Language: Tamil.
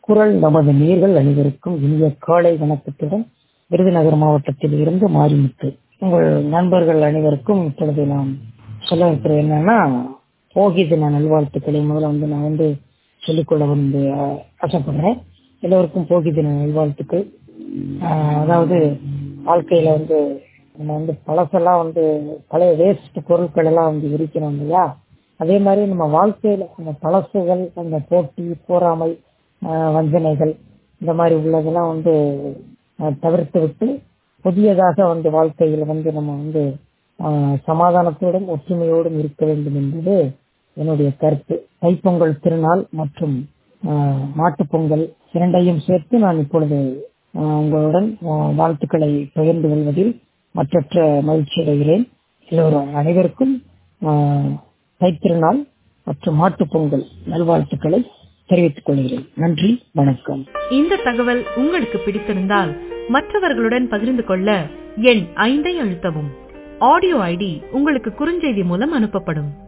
குரல் நமது நேர்கள் அனைவருக்கும் இனிய காலை வணக்கத்துடன் விருதுநகர் மாவட்டத்தில் இருந்து மாரிமுத்து உங்கள் நண்பர்கள் அனைவருக்கும் இப்பொழுது நாம் சொல்ல இருக்கிறது என்னன்னா போகி தின நல்வாழ்த்துக்களை முதல்ல வந்து நான் வந்து சொல்லிக்கொள்ள வந்து ஆஹ், ஆசைப்படுறேன் எல்லோருக்கும் போகி தின நல்வாழ்த்துக்கள் ஆஹ், அதாவது வாழ்க்கையில வந்து நம்ம வந்து பழசெல்லாம் வந்து பழைய வேஸ்ட் பொருட்கள் எல்லாம் வந்து எரிக்கணும் இல்லையா அதே மாதிரி நம்ம வாழ்க்கையில அந்த பழசுகள் அந்த போட்டி போராமை ஆஹ், வஞ்சனைகள் இந்த மாதிரி உள்ளதெல்லாம் வந்து ஆஹ், தவிர்த்து விட்டு புதியதாக வந்து வாழ்க்கையில் வந்து நம்ம வந்து ஆஹ், சமாதானத்தோடும் ஒற்றுமையோடும் இருக்க வேண்டும் என்பது என்னுடைய கருத்து தைப்பொங்கல் திருநாள் மற்றும் ஆஹ், மாட்டுப் பொங்கல் இரண்டையும் சேர்த்து நான் இப்பொழுது ஆஹ், உங்களுடன் ஆஹ், வாழ்த்துக்களை பகிர்ந்து கொள்வதில் மற்றற்ற மகிழ்ச்சி அடைகிறேன் எல்லோரும் அனைவருக்கும் ஆஹ், தைத்திருநாள் மற்றும் மாட்டுப் பொங்கல் நல்வாழ்த்துக்களை தெரிவித்துக் கொள்கிறேன் நன்றி வணக்கம் இந்த தகவல் உங்களுக்கு பிடித்திருந்தால் மற்றவர்களுடன் பகிர்ந்து கொள்ள எண் ஐந்தை அழுத்தவும் ஆடியோ ஐடி உங்களுக்கு குறுஞ்செய்தி மூலம் அனுப்பப்படும்